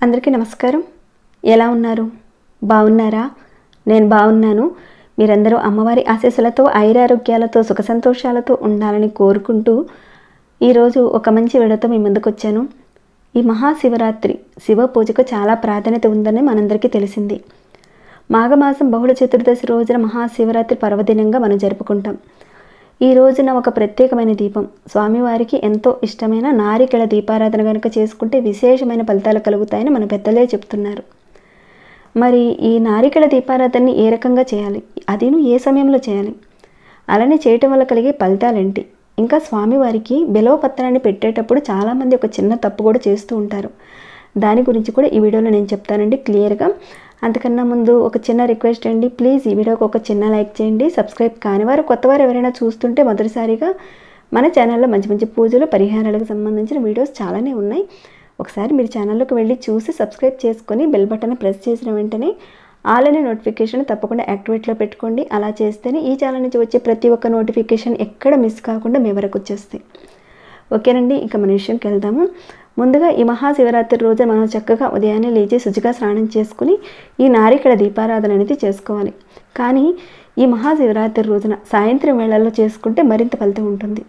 అందరికీ నమస్కారం ఎలా ఉన్నారు బాగున్నారా నేను బాగున్నాను మీరందరూ అమ్మవారి ఆశీస్సులతో ఐరారోగ్యాలతో సుఖ సంతోషాలతో ఉండాలని కోరుకుంటూ ఈరోజు ఒక మంచి విడతో మీ ముందుకు వచ్చాను ఈ మహాశివరాత్రి శివ పూజకు చాలా ప్రాధాన్యత ఉందని మనందరికీ తెలిసింది మాఘమాసం బహుళ చతుర్దశి రోజున మహాశివరాత్రి పర్వదినంగా మనం జరుపుకుంటాం ఈ రోజున ఒక ప్రత్యేకమైన దీపం స్వామివారికి ఎంతో ఇష్టమైన నారికెళ దీపారాధన కనుక చేసుకుంటే విశేషమైన ఫలితాలు కలుగుతాయని మన పెద్దలే చెప్తున్నారు మరి ఈ నారికెళ దీపారాధనని ఏ రకంగా చేయాలి అదిను ఏ సమయంలో చేయాలి అలానే చేయటం వల్ల కలిగే ఫలితాలేంటి ఇంకా స్వామివారికి బిలవ పత్రాన్ని పెట్టేటప్పుడు చాలామంది ఒక చిన్న తప్పు కూడా చేస్తూ ఉంటారు దాని గురించి కూడా ఈ వీడియోలో నేను చెప్తానండి క్లియర్గా అంతకన్నా ముందు ఒక చిన్న రిక్వెస్ట్ అండి ప్లీజ్ ఈ వీడియోకి ఒక చిన్న లైక్ చేయండి సబ్స్క్రైబ్ కానివారు కొత్తవారు ఎవరైనా చూస్తుంటే మొదటిసారిగా మన ఛానల్లో మంచి మంచి పూజలు పరిహారాలకు సంబంధించిన వీడియోస్ చాలానే ఉన్నాయి ఒకసారి మీరు ఛానల్లోకి వెళ్ళి చూసి సబ్స్క్రైబ్ చేసుకొని బెల్ బటన్ ప్రెస్ చేసిన వెంటనే ఆల్ అనే నోటిఫికేషన్ తప్పకుండా యాక్టివేట్లో పెట్టుకోండి అలా చేస్తేనే ఈ ఛానల్ నుంచి వచ్చే ప్రతి ఒక్క నోటిఫికేషన్ ఎక్కడ మిస్ కాకుండా మీ వరకు వచ్చేస్తాయి ఓకేనండి ఇక మన విషయంకి వెళ్దాము ముందుగా ఈ మహాశివరాత్రి రోజు మనం చక్కగా ఉదయాన్నే లేచి శుచిగా స్నానం చేసుకుని ఈ నారికడ దీపారాధన అనేది చేసుకోవాలి కానీ ఈ మహాశివరాత్రి రోజున సాయంత్రం వేళల్లో చేసుకుంటే మరింత ఫలితం ఉంటుంది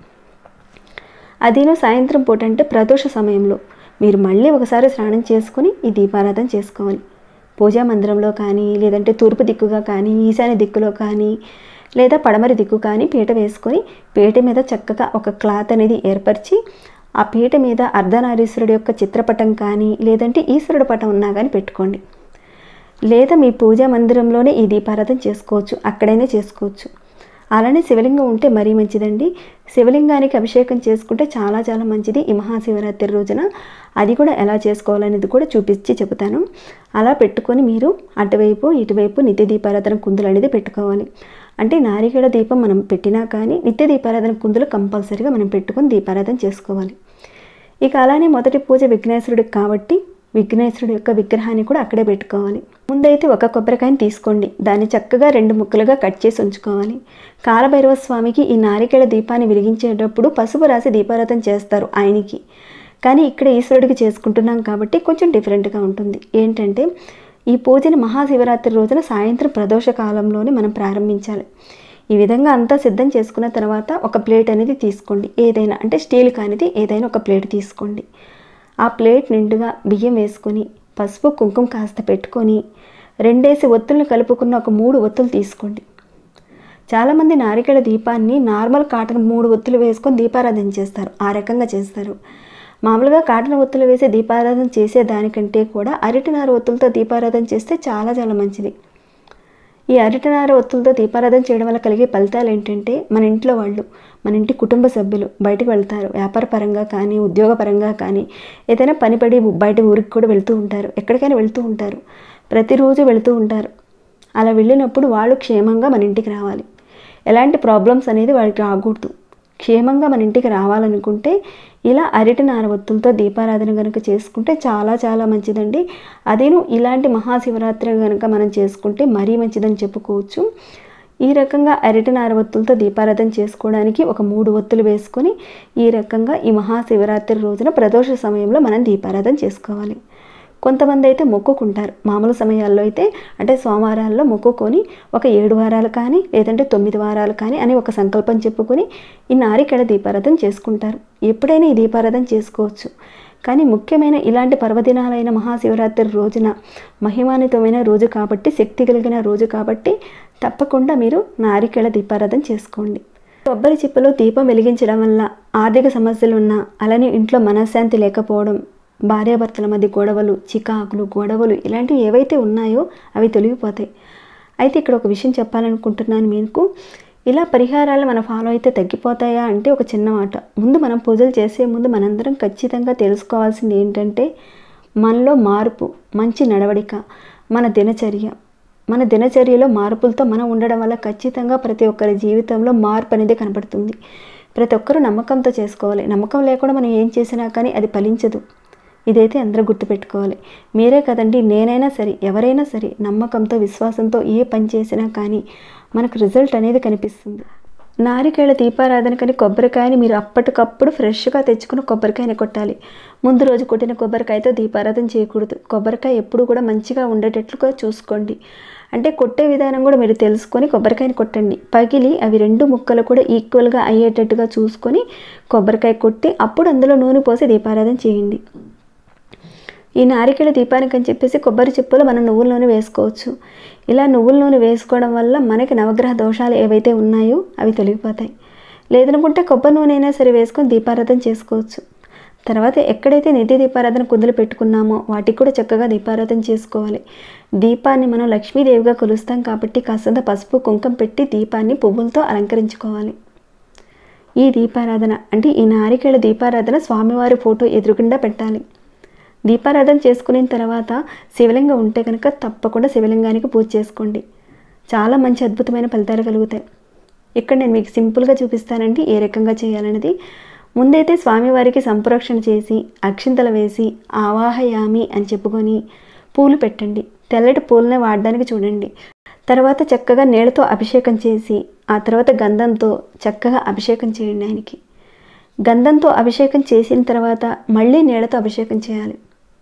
అదేనో సాయంత్రం పూట అంటే ప్రదోష సమయంలో మీరు మళ్ళీ ఒకసారి స్నానం చేసుకుని ఈ దీపారాధన చేసుకోవాలి పూజా మందిరంలో కానీ లేదంటే తూర్పు దిక్కుగా కానీ ఈశాన్య దిక్కులో కానీ లేదా పడమరి దిక్కు కానీ పీట వేసుకొని పీట మీద చక్కగా ఒక క్లాత్ అనేది ఏర్పరిచి ఆ పీట మీద అర్ధనారీశ్వరుడు యొక్క చిత్రపటం కానీ లేదంటే ఈశ్వరుడు పటం ఉన్నా కానీ పెట్టుకోండి లేదా మీ పూజా మందిరంలోనే ఈ దీపారాధన చేసుకోవచ్చు అక్కడైనా చేసుకోవచ్చు అలానే శివలింగం ఉంటే మరీ మంచిదండి శివలింగానికి అభిషేకం చేసుకుంటే చాలా చాలా మంచిది ఈ మహాశివరాత్రి రోజున అది కూడా ఎలా చేసుకోవాలనేది కూడా చూపించి చెబుతాను అలా పెట్టుకొని మీరు అటువైపు ఇటువైపు నిత్య దీపారాధన కుందులు అనేది పెట్టుకోవాలి అంటే నారికేళ దీపం మనం పెట్టినా కానీ నిత్య దీపారాధన కుందులు కంపల్సరీగా మనం పెట్టుకొని దీపారాధన చేసుకోవాలి ఇక అలానే మొదటి పూజ విఘ్నేశ్వరుడికి కాబట్టి విఘ్నేశ్వరుడు యొక్క విగ్రహాన్ని కూడా అక్కడే పెట్టుకోవాలి ముందైతే ఒక కొబ్బరికాయని తీసుకోండి దాన్ని చక్కగా రెండు ముక్కలుగా కట్ చేసి ఉంచుకోవాలి కాలభైరవ స్వామికి ఈ నారికేళ దీపాన్ని వెలిగించేటప్పుడు పసుపు రాసి దీపారాధన చేస్తారు ఆయనకి కానీ ఇక్కడ ఈశ్వరుడికి చేసుకుంటున్నాం కాబట్టి కొంచెం డిఫరెంట్గా ఉంటుంది ఏంటంటే ఈ పూజని మహాశివరాత్రి రోజున సాయంత్రం ప్రదోష కాలంలోనే మనం ప్రారంభించాలి ఈ విధంగా అంతా సిద్ధం చేసుకున్న తర్వాత ఒక ప్లేట్ అనేది తీసుకోండి ఏదైనా అంటే స్టీల్ కానిది ఏదైనా ఒక ప్లేట్ తీసుకోండి ఆ ప్లేట్ నిండుగా బియ్యం వేసుకొని పసుపు కుంకుమ కాస్త పెట్టుకొని రెండేసి ఒత్తులను కలుపుకున్న ఒక మూడు ఒత్తులు తీసుకోండి చాలామంది నారికేళ దీపాన్ని నార్మల్ కాటన్ మూడు ఒత్తులు వేసుకొని దీపారాధన చేస్తారు ఆ రకంగా చేస్తారు మామూలుగా కాటన్ ఒత్తులు వేసి దీపారాధన చేసే దానికంటే కూడా అరటినార ఒత్తులతో దీపారాధన చేస్తే చాలా చాలా మంచిది ఈ అరటినార ఒత్తులతో దీపారాధన చేయడం వల్ల కలిగే ఫలితాలు ఏంటంటే మన ఇంట్లో వాళ్ళు మన ఇంటి కుటుంబ సభ్యులు బయటకు వెళ్తారు వ్యాపార పరంగా కానీ ఉద్యోగ పరంగా కానీ ఏదైనా పనిపడి బయట ఊరికి కూడా వెళ్తూ ఉంటారు ఎక్కడికైనా వెళ్తూ ఉంటారు ప్రతిరోజు వెళ్తూ ఉంటారు అలా వెళ్ళినప్పుడు వాళ్ళు క్షేమంగా మన ఇంటికి రావాలి ఎలాంటి ప్రాబ్లమ్స్ అనేది వాళ్ళకి రాకూడదు క్షేమంగా మన ఇంటికి రావాలనుకుంటే ఇలా అరటి నారవత్తులతో దీపారాధన కనుక చేసుకుంటే చాలా చాలా మంచిదండి అదేను ఇలాంటి మహాశివరాత్రి కనుక మనం చేసుకుంటే మరీ మంచిదని చెప్పుకోవచ్చు ఈ రకంగా అరటి నారవత్తులతో దీపారాధన చేసుకోవడానికి ఒక మూడు ఒత్తులు వేసుకొని ఈ రకంగా ఈ మహాశివరాత్రి రోజున ప్రదోష సమయంలో మనం దీపారాధన చేసుకోవాలి కొంతమంది అయితే మొక్కుకుంటారు మామూలు సమయాల్లో అయితే అంటే సోమవారాల్లో మొక్కుకొని ఒక ఏడు వారాలు కానీ లేదంటే తొమ్మిది వారాలు కానీ అని ఒక సంకల్పం చెప్పుకొని ఈ నారికెడ దీపారాధన చేసుకుంటారు ఎప్పుడైనా ఈ దీపారాధన చేసుకోవచ్చు కానీ ముఖ్యమైన ఇలాంటి పర్వదినాలైన మహాశివరాత్రి రోజున మహిమాన్వితమైన రోజు కాబట్టి శక్తి కలిగిన రోజు కాబట్టి తప్పకుండా మీరు నారికెళ దీపారాధన చేసుకోండి కొబ్బరి చిప్పలో దీపం వెలిగించడం వల్ల ఆర్థిక సమస్యలు ఉన్నా అలానే ఇంట్లో మనశ్శాంతి లేకపోవడం భార్యాభర్తల మధ్య గొడవలు చికాకులు గొడవలు ఇలాంటివి ఏవైతే ఉన్నాయో అవి తొలగిపోతాయి అయితే ఇక్కడ ఒక విషయం చెప్పాలనుకుంటున్నాను మీకు ఇలా పరిహారాలు మనం ఫాలో అయితే తగ్గిపోతాయా అంటే ఒక చిన్న మాట ముందు మనం పూజలు చేసే ముందు మనందరం ఖచ్చితంగా తెలుసుకోవాల్సింది ఏంటంటే మనలో మార్పు మంచి నడవడిక మన దినచర్య మన దినచర్యలో మార్పులతో మనం ఉండడం వల్ల ఖచ్చితంగా ప్రతి ఒక్కరి జీవితంలో మార్పు అనేది కనపడుతుంది ప్రతి ఒక్కరూ నమ్మకంతో చేసుకోవాలి నమ్మకం లేకుండా మనం ఏం చేసినా కానీ అది ఫలించదు ఇదైతే అందరూ గుర్తుపెట్టుకోవాలి మీరే కదండి నేనైనా సరే ఎవరైనా సరే నమ్మకంతో విశ్వాసంతో ఏ పని చేసినా కానీ మనకు రిజల్ట్ అనేది కనిపిస్తుంది నారికేళ దీపారాధనకని కొబ్బరికాయని మీరు అప్పటికప్పుడు ఫ్రెష్గా తెచ్చుకుని కొబ్బరికాయని కొట్టాలి ముందు రోజు కొట్టిన కొబ్బరికాయతో దీపారాధన చేయకూడదు కొబ్బరికాయ ఎప్పుడు కూడా మంచిగా ఉండేటట్లుగా చూసుకోండి అంటే కొట్టే విధానం కూడా మీరు తెలుసుకొని కొబ్బరికాయని కొట్టండి పగిలి అవి రెండు ముక్కలు కూడా ఈక్వల్గా అయ్యేటట్టుగా చూసుకొని కొబ్బరికాయ కొట్టి అప్పుడు అందులో నూనె పోసి దీపారాధన చేయండి ఈ నారికేళ దీపానికి అని చెప్పేసి కొబ్బరి చిప్పలు మనం నువ్వుల నూనె వేసుకోవచ్చు ఇలా నువ్వుల నూనె వేసుకోవడం వల్ల మనకి నవగ్రహ దోషాలు ఏవైతే ఉన్నాయో అవి తొలగిపోతాయి లేదనుకుంటే కొబ్బరి నూనె అయినా సరే వేసుకొని దీపారాధన చేసుకోవచ్చు తర్వాత ఎక్కడైతే నిత్య దీపారాధన కుందులు పెట్టుకున్నామో వాటికి కూడా చక్కగా దీపారాధన చేసుకోవాలి దీపాన్ని మనం లక్ష్మీదేవిగా కొలుస్తాం కాబట్టి కాస్తంత పసుపు కుంకం పెట్టి దీపాన్ని పువ్వులతో అలంకరించుకోవాలి ఈ దీపారాధన అంటే ఈ నారికేళ దీపారాధన స్వామివారి ఫోటో ఎదురుగుండా పెట్టాలి దీపారాధన చేసుకున్న తర్వాత శివలింగం ఉంటే కనుక తప్పకుండా శివలింగానికి పూజ చేసుకోండి చాలా మంచి అద్భుతమైన ఫలితాలు కలుగుతాయి ఇక్కడ నేను మీకు సింపుల్గా చూపిస్తానండి ఏ రకంగా చేయాలనేది ముందైతే స్వామివారికి సంప్రోక్షణ చేసి అక్షింతలు వేసి ఆవాహయామి అని చెప్పుకొని పూలు పెట్టండి తెల్లటి పూలనే వాడడానికి చూడండి తర్వాత చక్కగా నీళ్ళతో అభిషేకం చేసి ఆ తర్వాత గంధంతో చక్కగా అభిషేకం చేయండి ఆయనకి గంధంతో అభిషేకం చేసిన తర్వాత మళ్ళీ నీళ్ళతో అభిషేకం చేయాలి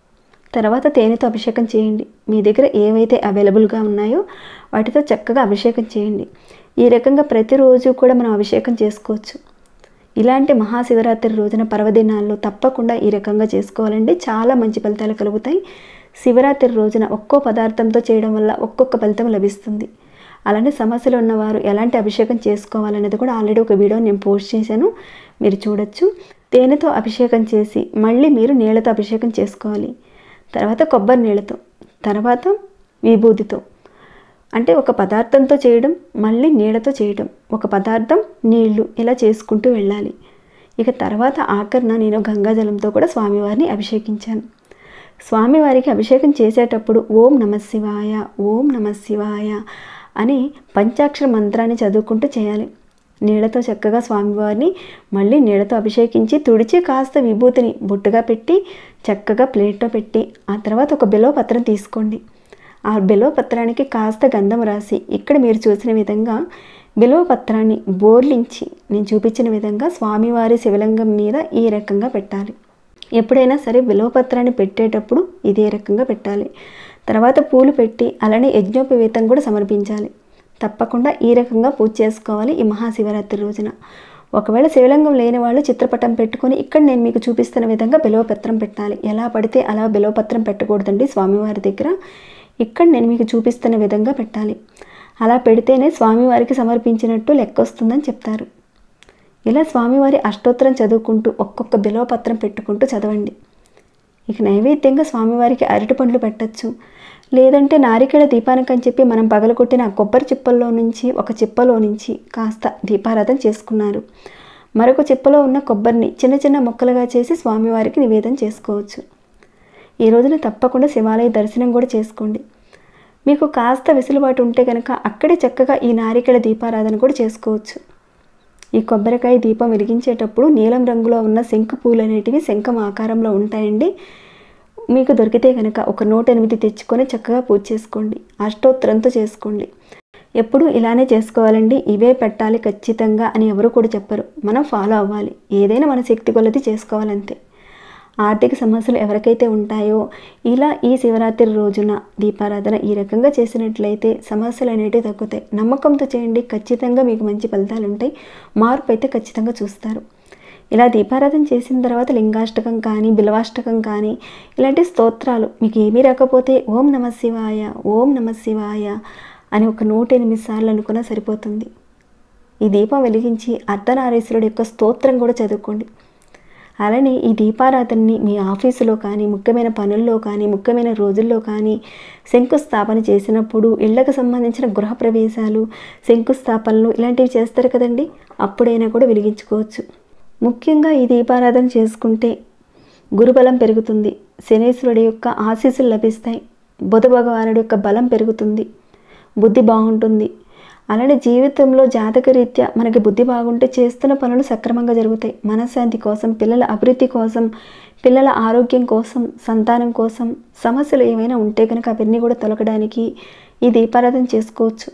తర్వాత తేనెతో అభిషేకం చేయండి మీ దగ్గర ఏవైతే అవైలబుల్గా ఉన్నాయో వాటితో చక్కగా అభిషేకం చేయండి ఈ రకంగా ప్రతిరోజు కూడా మనం అభిషేకం చేసుకోవచ్చు ఇలాంటి మహాశివరాత్రి రోజున పర్వదినాల్లో తప్పకుండా ఈ రకంగా చేసుకోవాలండి చాలా మంచి ఫలితాలు కలుగుతాయి శివరాత్రి రోజున ఒక్కో పదార్థంతో చేయడం వల్ల ఒక్కొక్క ఫలితం లభిస్తుంది అలానే సమస్యలు ఉన్నవారు ఎలాంటి అభిషేకం చేసుకోవాలనేది కూడా ఆల్రెడీ ఒక వీడియో నేను పోస్ట్ చేశాను మీరు చూడొచ్చు తేనెతో అభిషేకం చేసి మళ్ళీ మీరు నీళ్ళతో అభిషేకం చేసుకోవాలి తర్వాత కొబ్బరి నీళ్ళతో తర్వాత విభూతితో అంటే ఒక పదార్థంతో చేయడం మళ్ళీ నీళ్ళతో చేయడం ఒక పదార్థం నీళ్లు ఇలా చేసుకుంటూ వెళ్ళాలి ఇక తర్వాత ఆఖరణ నేను గంగాజలంతో కూడా స్వామివారిని అభిషేకించాను స్వామివారికి అభిషేకం చేసేటప్పుడు ఓం నమ శివాయ ఓం నమ శివాయ అని పంచాక్షర మంత్రాన్ని చదువుకుంటూ చేయాలి నీళ్ళతో చక్కగా స్వామివారిని మళ్ళీ నీళ్ళతో అభిషేకించి తుడిచి కాస్త విభూతిని బొట్టుగా పెట్టి చక్కగా ప్లేట్లో పెట్టి ఆ తర్వాత ఒక బిలో పత్రం తీసుకోండి ఆ బిలో పత్రానికి కాస్త గంధం రాసి ఇక్కడ మీరు చూసిన విధంగా బిలో పత్రాన్ని బోర్లించి నేను చూపించిన విధంగా స్వామివారి శివలింగం మీద ఈ రకంగా పెట్టాలి ఎప్పుడైనా సరే బిలోపత్రాన్ని పెట్టేటప్పుడు ఇదే రకంగా పెట్టాలి తర్వాత పూలు పెట్టి అలానే యజ్ఞోపవీతం కూడా సమర్పించాలి తప్పకుండా ఈ రకంగా పూజ చేసుకోవాలి ఈ మహాశివరాత్రి రోజున ఒకవేళ శివలింగం లేని వాళ్ళు చిత్రపటం పెట్టుకొని ఇక్కడ నేను మీకు చూపిస్తున్న విధంగా బిలవపత్రం పెట్టాలి ఎలా పడితే అలా బిలవపత్రం పెట్టకూడదండి స్వామివారి దగ్గర ఇక్కడ నేను మీకు చూపిస్తున్న విధంగా పెట్టాలి అలా పెడితేనే స్వామివారికి సమర్పించినట్టు లెక్క వస్తుందని చెప్తారు ఇలా స్వామివారి అష్టోత్తరం చదువుకుంటూ ఒక్కొక్క బిలవపత్రం పెట్టుకుంటూ చదవండి ఇక నైవేద్యంగా స్వామివారికి అరటి పండ్లు పెట్టచ్చు లేదంటే నారికేళ దీపానికి అని చెప్పి మనం పగలగొట్టిన ఆ కొబ్బరి చిప్పల్లో నుంచి ఒక చిప్పలో నుంచి కాస్త దీపారాధన చేసుకున్నారు మరొక చిప్పలో ఉన్న కొబ్బరిని చిన్న చిన్న ముక్కలుగా చేసి స్వామివారికి నివేదన చేసుకోవచ్చు ఈ రోజున తప్పకుండా శివాలయ దర్శనం కూడా చేసుకోండి మీకు కాస్త వెసులుబాటు ఉంటే కనుక అక్కడే చక్కగా ఈ నారికేళ దీపారాధన కూడా చేసుకోవచ్చు ఈ కొబ్బరికాయ దీపం వెలిగించేటప్పుడు నీలం రంగులో ఉన్న శంకు పూలు అనేటివి శంఖం ఆకారంలో ఉంటాయండి మీకు దొరికితే కనుక ఒక నూట ఎనిమిది తెచ్చుకొని చక్కగా పూజ చేసుకోండి అష్టోత్తరంతో చేసుకోండి ఎప్పుడు ఇలానే చేసుకోవాలండి ఇవే పెట్టాలి ఖచ్చితంగా అని ఎవరు కూడా చెప్పరు మనం ఫాలో అవ్వాలి ఏదైనా మన శక్తి కొలది చేసుకోవాలంతే ఆర్థిక సమస్యలు ఎవరికైతే ఉంటాయో ఇలా ఈ శివరాత్రి రోజున దీపారాధన ఈ రకంగా చేసినట్లయితే సమస్యలు అనేటివి తగ్గుతాయి నమ్మకంతో చేయండి ఖచ్చితంగా మీకు మంచి ఫలితాలు ఉంటాయి మార్పు అయితే ఖచ్చితంగా చూస్తారు ఇలా దీపారాధన చేసిన తర్వాత లింగాష్టకం కానీ బిలవాష్టకం కానీ ఇలాంటి స్తోత్రాలు మీకు ఏమీ రాకపోతే ఓం నమ శివాయ ఓం నమ శివాయ అని ఒక నూట ఎనిమిది సార్లు అనుకున్నా సరిపోతుంది ఈ దీపం వెలిగించి అర్ధనారీశ్వరుడు యొక్క స్తోత్రం కూడా చదువుకోండి అలానే ఈ దీపారాధనని మీ ఆఫీసులో కానీ ముఖ్యమైన పనుల్లో కానీ ముఖ్యమైన రోజుల్లో కానీ శంకుస్థాపన చేసినప్పుడు ఇళ్లకు సంబంధించిన గృహప్రవేశాలు శంకుస్థాపనలు ఇలాంటివి చేస్తారు కదండి అప్పుడైనా కూడా వెలిగించుకోవచ్చు ముఖ్యంగా ఈ దీపారాధన చేసుకుంటే గురుబలం పెరుగుతుంది శనేశ్వరుడి యొక్క ఆశీస్సులు లభిస్తాయి బుధ భగవానుడి యొక్క బలం పెరుగుతుంది బుద్ధి బాగుంటుంది అలానే జీవితంలో జాతకరీత్యా మనకి బుద్ధి బాగుంటే చేస్తున్న పనులు సక్రమంగా జరుగుతాయి మనశ్శాంతి కోసం పిల్లల అభివృద్ధి కోసం పిల్లల ఆరోగ్యం కోసం సంతానం కోసం సమస్యలు ఏమైనా ఉంటే కనుక అవన్నీ కూడా తొలగడానికి ఈ దీపారాధన చేసుకోవచ్చు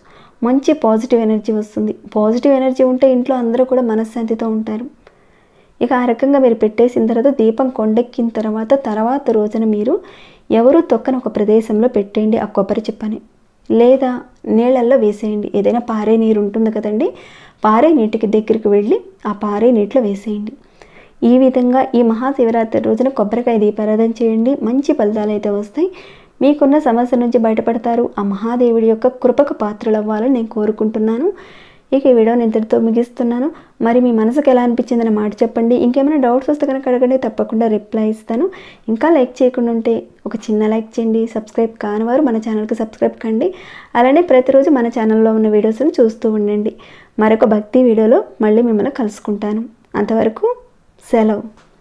మంచి పాజిటివ్ ఎనర్జీ వస్తుంది పాజిటివ్ ఎనర్జీ ఉంటే ఇంట్లో అందరూ కూడా మనశ్శాంతితో ఉంటారు ఇక ఆ రకంగా మీరు పెట్టేసిన తర్వాత దీపం కొండెక్కిన తర్వాత తర్వాత రోజున మీరు ఎవరు తొక్కని ఒక ప్రదేశంలో పెట్టేయండి ఆ కొబ్బరి చిప్పని లేదా నీళ్ళల్లో వేసేయండి ఏదైనా పారే నీరు ఉంటుంది కదండి పారే నీటికి దగ్గరికి వెళ్ళి ఆ పారే నీటిలో వేసేయండి ఈ విధంగా ఈ మహాశివరాత్రి రోజున కొబ్బరికాయ దీపారాధన చేయండి మంచి ఫలితాలు అయితే వస్తాయి మీకున్న సమస్య నుంచి బయటపడతారు ఆ మహాదేవుడి యొక్క కృపకు పాత్రలు అవ్వాలని నేను కోరుకుంటున్నాను ఇక ఈ వీడియోని ఇంతటితో ముగిస్తున్నాను మరి మీ మనసుకు ఎలా అనిపించిందని మాట చెప్పండి ఇంకేమైనా డౌట్స్ వస్తే కనుక అడగండి తప్పకుండా రిప్లై ఇస్తాను ఇంకా లైక్ చేయకుండా ఉంటే ఒక చిన్న లైక్ చేయండి సబ్స్క్రైబ్ కాని వారు మన ఛానల్కి సబ్స్క్రైబ్ కండి అలానే ప్రతిరోజు మన ఛానల్లో ఉన్న వీడియోస్ని చూస్తూ ఉండండి మరొక భక్తి వీడియోలో మళ్ళీ మిమ్మల్ని కలుసుకుంటాను అంతవరకు సెలవు